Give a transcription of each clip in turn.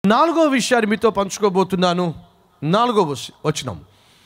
నాలుగో విషయాన్ని మీతో పంచుకోబోతున్నాను నాలుగో వచ- వచనం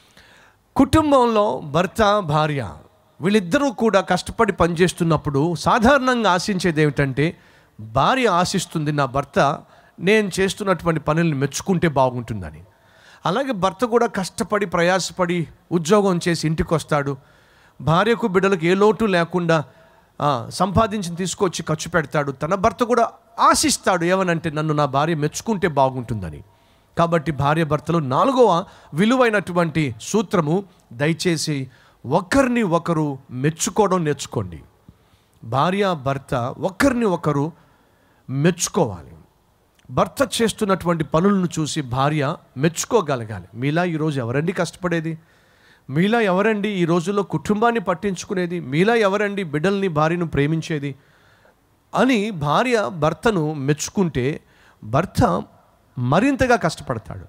కుటుంబంలో భర్త భార్య వీళ్ళిద్దరూ కూడా కష్టపడి పనిచేస్తున్నప్పుడు సాధారణంగా ఆశించేది ఏమిటంటే భార్య ఆశిస్తుంది నా భర్త నేను చేస్తున్నటువంటి పనులను మెచ్చుకుంటే బాగుంటుందని అలాగే భర్త కూడా కష్టపడి ప్రయాసపడి ఉద్యోగం చేసి ఇంటికి వస్తాడు భార్యకు బిడ్డలకు ఏ లోటు లేకుండా ఆ, సంపాదించి తీసుకొచ్చి ఖర్చు పెడతాడు తన భర్త కూడా ఆశిస్తాడు ఏమనంటే నన్ను నా భార్య మెచ్చుకుంటే బాగుంటుందని కాబట్టి భార్య భర్తలు నాలుగవ విలువైనటువంటి సూత్రము దయచేసి ఒకరిని ఒకరు మెచ్చుకోవడం నేర్చుకోండి భార్య భర్త ఒకరిని ఒకరు మెచ్చుకోవాలి భర్త చేస్తున్నటువంటి పనులను చూసి భార్య మెచ్చుకోగలగాలి మీలా ఈరోజు ఎవరండి కష్టపడేది మీలా ఎవరండి ఈ రోజుల్లో కుటుంబాన్ని పట్టించుకునేది మీలా ఎవరండి బిడ్డల్ని భార్యను ప్రేమించేది అని భార్య భర్తను మెచ్చుకుంటే భర్త మరింతగా కష్టపడతాడు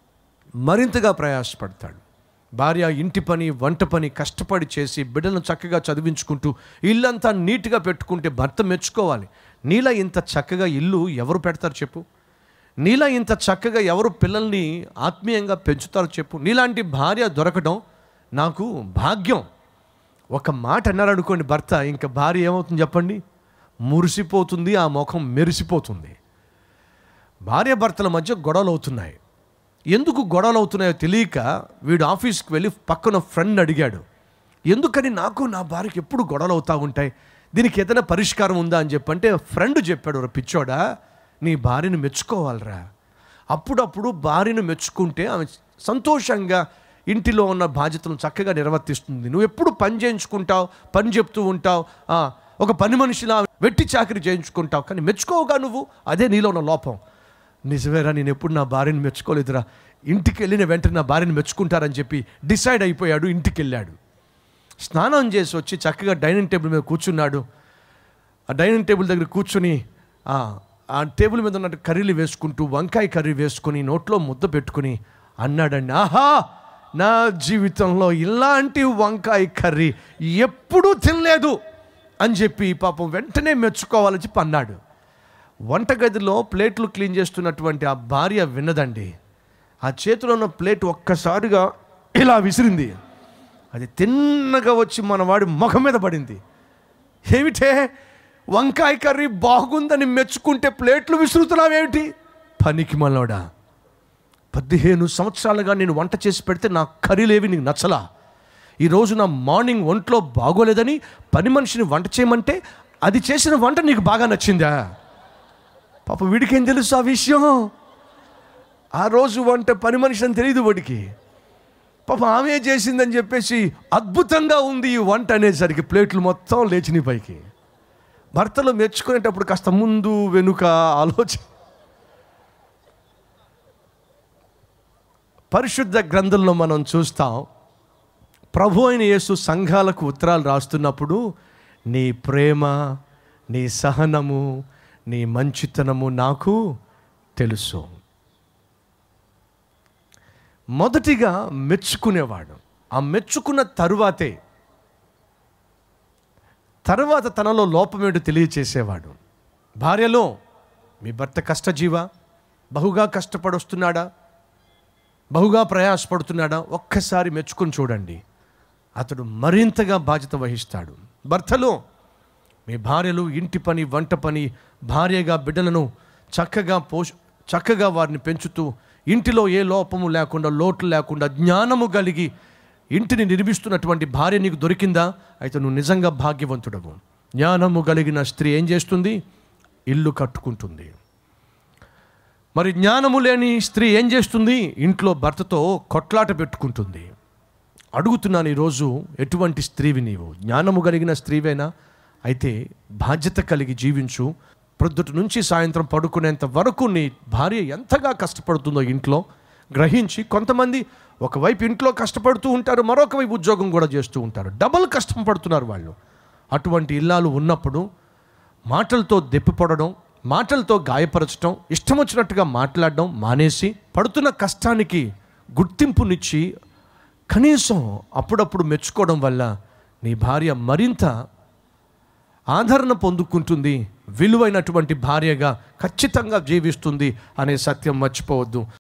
మరింతగా ప్రయాసపడతాడు భార్య ఇంటి పని వంట పని కష్టపడి చేసి బిడ్డలను చక్కగా చదివించుకుంటూ ఇల్లంతా నీట్గా పెట్టుకుంటే భర్త మెచ్చుకోవాలి నీలా ఇంత చక్కగా ఇల్లు ఎవరు పెడతారు చెప్పు నీలా ఇంత చక్కగా ఎవరు పిల్లల్ని ఆత్మీయంగా పెంచుతారో చెప్పు నీలాంటి భార్య దొరకడం నాకు భాగ్యం ఒక మాట అన్నారు అనుకోండి భర్త ఇంకా భార్య ఏమవుతుంది చెప్పండి మురిసిపోతుంది ఆ ముఖం మెరిసిపోతుంది భార్య భర్తల మధ్య గొడవలు అవుతున్నాయి ఎందుకు గొడవలు అవుతున్నాయో తెలియక వీడు ఆఫీస్కి వెళ్ళి పక్కన ఫ్రెండ్ అడిగాడు ఎందుకని నాకు నా భార్యకి ఎప్పుడు గొడవలు అవుతూ ఉంటాయి దీనికి ఏదైనా పరిష్కారం ఉందా అని చెప్పంటే ఫ్రెండ్ చెప్పాడు "ఒరే పిచ్చోడా నీ భార్యను మెచ్చుకోవాలిరా అప్పుడప్పుడు భార్యను మెచ్చుకుంటే ఆమె సంతోషంగా ఇంటిలో ఉన్న బాధ్యతలను చక్కగా నిర్వర్తిస్తుంది నువ్వు ఎప్పుడు పని చేయించుకుంటావు పని చెప్తూ ఉంటావు ఆ, ఒక పని మనిషిలా వెట్టి చాకరీ చేయించుకుంటావు కానీ మెచ్చుకోవుగా నువ్వు అదే నీలో ఉన్న లోపం నిజమేరా నేను ఎప్పుడు నా భార్యను మెచ్చుకోలేదురా ఇంటికి వెళ్ళిన వెంటనే నా భార్యను మెచ్చుకుంటారని చెప్పి డిసైడ్ అయిపోయాడు ఇంటికి వెళ్ళాడు స్నానం చేసి వచ్చి చక్కగా డైనింగ్ టేబుల్ మీద కూర్చున్నాడు ఆ డైనింగ్ టేబుల్ దగ్గర కూర్చుని ఆ, ఆ టేబుల్ మీద ఉన్న కర్రీలు వేసుకుంటూ వంకాయ కర్రీ వేసుకుని నోట్లో ముద్ద పెట్టుకుని అన్నాడండి ఆహా నా జీవితంలో ఇలాంటి వంకాయ కర్రీ ఎప్పుడూ తినలేదు అని చెప్పి పాపం వెంటనే మెచ్చుకోవాలని చెప్పి అన్నాడు వంటగదిలో ప్లేట్లు క్లీన్ చేస్తున్నటువంటి ఆ భార్య విన్నదండి ఆ చేతిలో ఉన్న ప్లేట్ ఒక్కసారిగా ఇలా విసిరింది అది తిన్నగా వచ్చి మన వాడి ముఖం మీద పడింది ఏమిటే వంకాయ కర్రీ బాగుందని మెచ్చుకుంటే ప్లేట్లు విసురుతున్నావేమిటి పనికి మనోడా పదిహేను సంవత్సరాలుగా నేను వంట చేసి పెడితే నా కర్రీలేవి నీకు నచ్చలా ఈరోజు నా మార్నింగ్ ఒంట్లో బాగోలేదని పని మనిషిని వంట చేయమంటే అది చేసిన వంట నీకు బాగా నచ్చిందా పాప వీడికేం తెలుసు ఆ విషయం ఆ రోజు వంట పని మనిషి అని తెలియదు వాడికి పాప ఆమె చేసిందని చెప్పేసి అద్భుతంగా ఉంది ఈ వంట అనేసరికి ప్లేట్లు మొత్తం లేచినాయి పైకి భర్తలు మెచ్చుకునేటప్పుడు కాస్త ముందు వెనుక ఆలోచన పరిశుద్ధ గ్రంథంలో మనం చూస్తాం ప్రభు అయిన యేసు సంఘాలకు ఉత్తరాలు రాస్తున్నప్పుడు నీ ప్రేమ నీ సహనము నీ మంచితనము నాకు తెలుసు మొదటిగా మెచ్చుకునేవాడు ఆ మెచ్చుకున్న తరువాతే తర్వాత తనలో లోపమేంటో తెలియచేసేవాడు భార్యలో మీ భర్త కష్టజీవ బహుగా కష్టపడొస్తున్నాడా బహుగా ప్రయాసపడుతున్నాడా ఒక్కసారి మెచ్చుకొని చూడండి అతడు మరింతగా బాధ్యత వహిస్తాడు భర్తలో మీ భార్యలు ఇంటి పని వంట పని భార్యగా బిడ్డలను చక్కగా పోష చక్కగా వారిని పెంచుతూ ఇంటిలో ఏ లోపము లేకుండా లోటు లేకుండా జ్ఞానము కలిగి ఇంటిని నిర్మిస్తున్నటువంటి భార్య నీకు దొరికిందా అయితే నువ్వు నిజంగా భాగ్యవంతుడవు జ్ఞానము కలిగిన స్త్రీ ఏం చేస్తుంది ఇల్లు కట్టుకుంటుంది మరి జ్ఞానము లేని స్త్రీ ఏం చేస్తుంది ఇంట్లో భర్తతో కొట్లాట పెట్టుకుంటుంది అడుగుతున్నాను ఈరోజు ఎటువంటి స్త్రీవి నీవు జ్ఞానము కలిగిన స్త్రీవేనా అయితే బాధ్యత కలిగి జీవించు ప్రొద్దుటి నుంచి సాయంత్రం పడుకునేంత వరకు నీ భార్య ఎంతగా కష్టపడుతుందో ఇంట్లో గ్రహించి కొంతమంది ఒకవైపు ఇంట్లో కష్టపడుతూ ఉంటారు మరొక వైపు ఉద్యోగం కూడా చేస్తూ ఉంటారు డబల్ కష్టం పడుతున్నారు వాళ్ళు అటువంటి ఇల్లాలు ఉన్నప్పుడు మాటలతో దెప్పిపడడం మాటలతో గాయపరచడం ఇష్టం వచ్చినట్టుగా మాట్లాడడం మానేసి పడుతున్న కష్టానికి గుర్తింపునిచ్చి కనీసం అప్పుడప్పుడు మెచ్చుకోవడం వల్ల నీ భార్య మరింత ఆదరణ పొందుకుంటుంది విలువైనటువంటి భార్యగా ఖచ్చితంగా జీవిస్తుంది అనే సత్యం మర్చిపోవద్దు